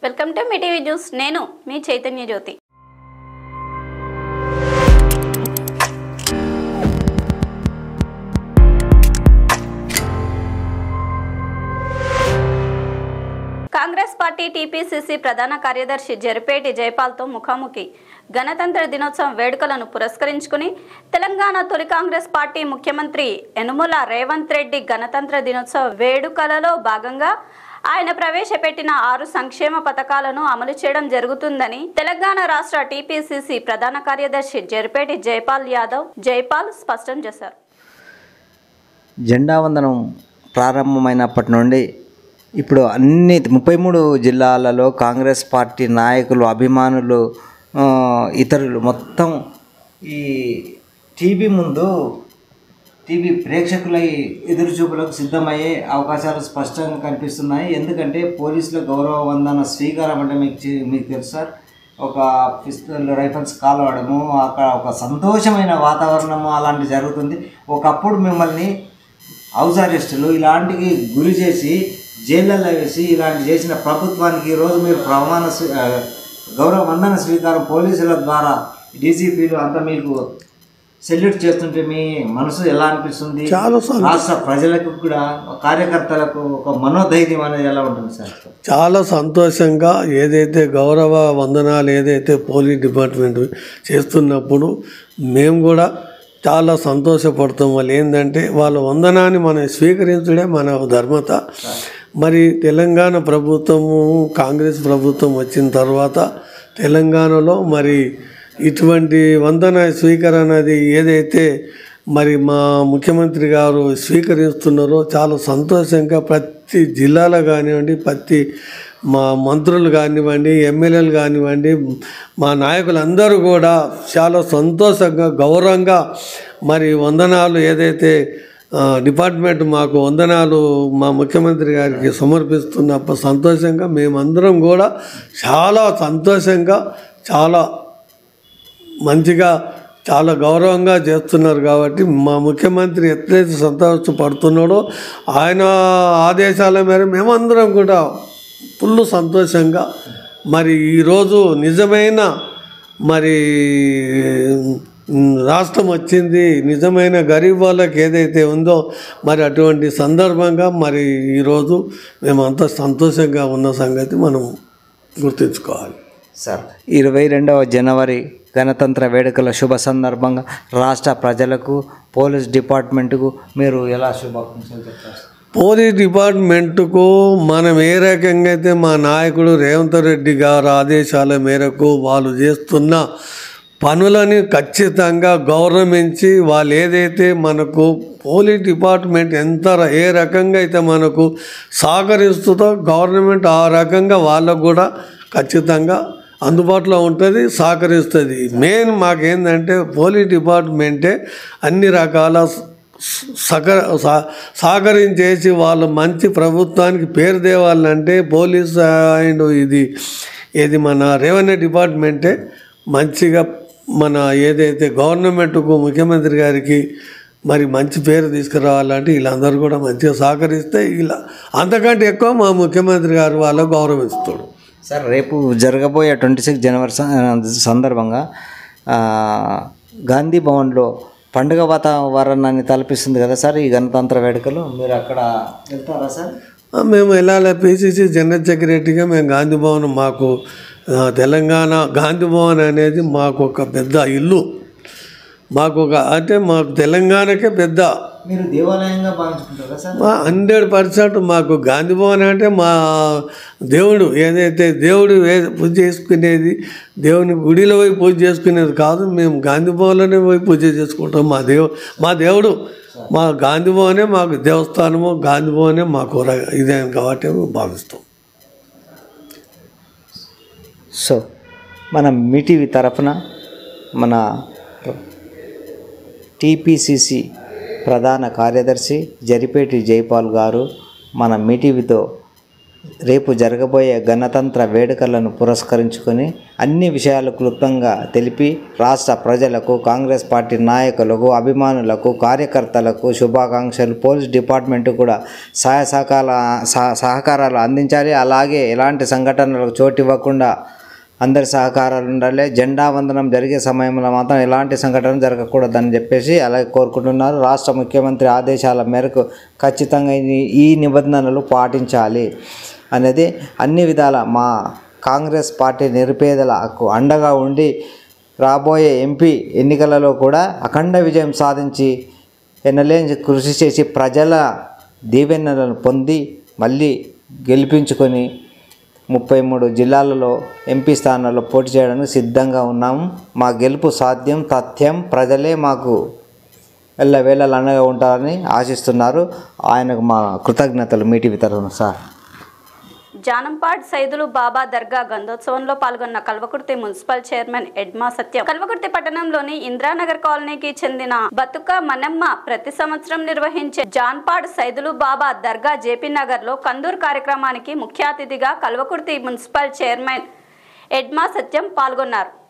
Welcome to మీ TV news నేను మీ చైతన్య జ్యోతి కాంగ్రెస్ పార్టీ టీపీసీసీ ప్రధాన కార్యదర్శి జరిపేటి జైపాల్తో ముఖాముఖి గణతంత్ర దినోత్సవం వేడుకలను పురస్కరించుకుని తెలంగాణ తొలి కాంగ్రెస్ పార్టీ ముఖ్యమంత్రి యనుమల రేవంత్ రెడ్డి గణతంత్ర దినోత్సవ వేడుకలలో భాగంగా ఆయన ప్రవేశపెట్టిన ఆరు సంక్షేమ పథకాలను అమలు చేయడం జరుగుతుందని తెలంగాణ రాష్ట్ర టీపీసీసీ ప్రధాన కార్యదర్శి జరిపేటి జైపాల్ యాదవ్ జైపాల్ స్పష్టం చేశారు జెండా వందనం ప్రారంభమైనప్పటి నుండి ఇప్పుడు అన్ని ముప్పై మూడు జిల్లాలలో కాంగ్రెస్ పార్టీ నాయకులు అభిమానులు ఆ, ఇతరులు మొత్తం ఈ టీవీ ముందు టీవీ ప్రేక్షకులై ఎదురుచూపులకు సిద్ధమయ్యే అవకాశాలు స్పష్టంగా కనిపిస్తున్నాయి ఎందుకంటే పోలీసుల గౌరవ వందన స్వీకారం అంటే మీకు చి- మీకు తెలుసు సార్ ఒక పిస్తల్ రైఫల్స్ కాలవడము అక్కడ ఒక సంతోషమైన వాతావరణము అలాంటి జరుగుతుంది ఒకప్పుడు మిమ్మల్ని హౌస్ అరెస్టులు ఇలాంటివి గురి చేసి జైళ్ళల్లో వేసి ఇలాంటి చేసిన ప్రభుత్వానికి ఈరోజు మీరు ప్రమాణ స్వీ- ఆ, గౌరవ వందన స్వీకారం పోలీసుల ద్వారా డీజీపీలు అంతా మీకు సెల్యూట్ చేస్తుంటే మీ మనసు ఎలా అనిపిస్తుంది చాలా సంతో- రాష్ట్ర ప్రజలకు కూడా కార్యకర్తలకు ఒక మనోధైర్యం అనేది ఎలా ఉంటుంది సార్ చాలా సంతోషంగా ఏదైతే గౌరవ వందనాలు ఏదైతే పోలీస్ డిపార్ట్మెంట్ చేస్తున్నప్పుడు మేము కూడా చాలా సంతోషపడతాం వాళ్ళు ఏంటంటే వాళ్ళ వందనాన్ని మనం స్వీకరించడే మన ధర్మత మరి తెలంగాణ ప్రభుత్వము కాంగ్రెస్ ప్రభుత్వం వచ్చిన తర్వాత తెలంగాణలో మరి ఇటువంటి వందన స్వీకరణ అది ఏదైతే మరి మా ముఖ్యమంత్రి గారు స్వీకరిస్తున్నారో చాలా సంతోషంగా ప్రతి జిల్లాలో కానివ్వండి ప్రతి మా మంత్రులు కానివ్వండి ఎమ్మెల్యేలు కానివ్వండి మా నాయకులందరూ కూడా చాలా సంతోషంగా గౌరవంగా మరి వందనాలు ఏదైతే ఆ, డిపార్ట్మెంట్ మాకు వందనాలు మా ముఖ్యమంత్రి గారికి సమర్పిస్తున్నప్పుడు సంతోషంగా మేమందరం కూడా చాలా సంతోషంగా చాలా మంచిగా చాలా గౌరవంగా చేస్తున్నారు కాబట్టి మా ముఖ్యమంత్రి ఎట్లయితే సంతోషపడుతున్నాడో ఆయన ఆదేశాల మేర మేమందరం కూడా ఫుల్ సంతోషంగా మరి ఈరోజు నిజమైన మరి ఉమ్, రాష్ట్రం వచ్చింది నిజమైన గరీబ్ వాళ్ళకి ఏదైతే ఉందో మరి అటువంటి సందర్భంగా మరి ఈరోజు మేమంతా సంతోషంగా ఉన్న సంగతి మనం గుర్తుంచుకోవాలి సార్ ఇరవై రెండవ జనవరి గణతంత్ర వేడుకల శుభ సందర్భంగా రాష్ట్ర ప్రజలకు పోలీస్ డిపార్ట్మెంట్కు మీరు ఎలా శుభాకాంక్షలు చెప్తారు సార్? పోలీస్ డిపార్ట్మెంట్కు మనం ఏ రకంగా అయితే మా నాయకుడు రేవంత్ రెడ్డి గారు ఆదేశాల మేరకు వాళ్ళు చేస్తున్న పనులని ఖచ్చితంగా గౌరవించి వాళ్ళు ఏదైతే మనకు పోలీస్ డిపార్ట్మెంట్ ఎంత ర- ఏ రకంగా అయితే మనకు సహకరిస్తుందో గవర్నమెంట్ ఆ రకంగా వాళ్ళకు కూడా ఖచ్చితంగా అందుబాటులో ఉంటుంది సహకరిస్తుంది మెయిన్ మాకేందంటే పోలీస్ డిపార్ట్మెంటే అన్ని రకాల సహక సహ- సహకరించేసి వాళ్ళు మంచి ప్రభుత్వానికి పేరు తేవాలంటే పోలీస్ అండ్ ఇది ఇది మన రెవెన్యూ డిపార్ట్మెంటే మంచిగా మన ఏదైతే గవర్నమెంట్కు ముఖ్యమంత్రి గారికి మరి మంచి పేరు తీసుకురావాలంటే వీళ్ళందరూ కూడా మంచిగా సహకరిస్తే ఇలా అంతకంటే ఎక్కువ మా ముఖ్యమంత్రి గారు వాళ్ళకు గౌరవిస్తాడు సార్ రేపు జరగబోయే ట్వంటీ సిక్స్ జనవరి సం- సందర్భంగా ఆ, గాంధీ భవన్లో పండుగ వాతావరణాన్ని తలపిస్తుంది కదా సార్ ఈ గణతంత్ర వేడుకలు మీరు అక్కడ వెళ్తారా సార్ ఆ, మేము వెళ్ళాలి పిసిసి జనరల్ సెక్రటరీగా మేము గాంధీ భవన్ మాకు ఆ, తెలంగాణ గాంధీ భవన్ అనేది మాకు ఒక పెద్ద ఇల్లు మాకు ఒక అంటే మాకు తెలంగాణకే పెద్ద మీరు దేవాలయంగా భావించుకుంటారా సార్ మా హండ్రెడ్ పర్సెంట్ మాకు గాంధీ భవన్ అంటే మా దేవుడు ఏదైతే దేవుడు ఏ పూజ చేసుకునేది దేవుని గుడిలో పోయి పూజ చేసుకునేది కాదు మేము గాంధీ భవన్లోనే పోయి పూజ చేసుకుంటాం మా దేవు మా దేవుడు మా గాంధీ భవనే మాకు దేవస్థానము గాంధీ భవనే మాకు ర- ఇదే కాబట్టి మేము భావిస్తాం సో మన మీటీవీ తరఫున మన టీపీసీసీ ప్రధాన కార్యదర్శి జరిపేటి జైపాల్ గారు మన మీటీవీతో రేపు జరగబోయే గణతంత్ర వేడుకలను పురస్కరించుకొని అన్ని విషయాలు క్లుప్తంగా తెలిపి రాష్ట్ర ప్రజలకు కాంగ్రెస్ పార్టీ నాయకులకు అభిమానులకు కార్యకర్తలకు శుభాకాంక్షలు పోలీస్ డిపార్ట్మెంట్ కూడా సహాయ సహకార సహ- సహకారాలు అందించాలి అలాగే ఎలాంటి సంఘటనలకు చోటు ఇవ్వకుండా అందరి సహకారాలు ఉండాలి జెండా వందనం జరిగే సమయంలో మాత్రం ఎలాంటి సంఘటన జరగకూడదని చెప్పేసి అలాగే కోరుకుంటున్నారు రాష్ట్ర ముఖ్యమంత్రి ఆదేశాల మేరకు ఖచ్చితంగా ఈ- ఈ నిబంధనలు పాటించాలి అనేది అన్ని విధాల మా కాంగ్రెస్ పార్టీ నిరుపేదలకు అండగా ఉండి రాబోయే ఎంపీ ఎన్నికలలో కూడా అఖండ విజయం సాధించి ఎన్నలేని కృషి చేసి ప్రజల దీవెనలను పొంది మళ్ళీ గెలిపించుకొని ముప్పై మూడు జిల్లాలలో ఎంపీ స్థానాల్లో పోటీ చేయడానికి సిద్ధంగా ఉన్నాము మా గెలుపు సాధ్యం తథ్యం ప్రజలే మాకు ఎల్లవేళలు అండగా ఉంటారని ఆశిస్తున్నారు ఆయనకు మా కృతజ్ఞతలు మీటివి తరఫున సార్ జానంపాడ్ సైదులు బాబా దర్గా గంధోత్సవంలో పాల్గొన్న కల్వకుర్తి మున్సిపల్ చైర్మన్ ఎడ్మా సత్యం కల్వకుర్తి పట్టణంలోని ఇంద్రానగర్ కాలనీకి చెందిన బతుక మనమ్మ ప్రతి సంవత్సరం నిర్వహించే జాన్పాడ్ సైదులు బాబా దర్గా జేపీ నగర్ లో కందూర్ కార్యక్రమానికి ముఖ్య అతిథిగా కల్వకుర్తి మున్సిపల్ చైర్మన్ ఎడ్మా సత్యం పాల్గొన్నారు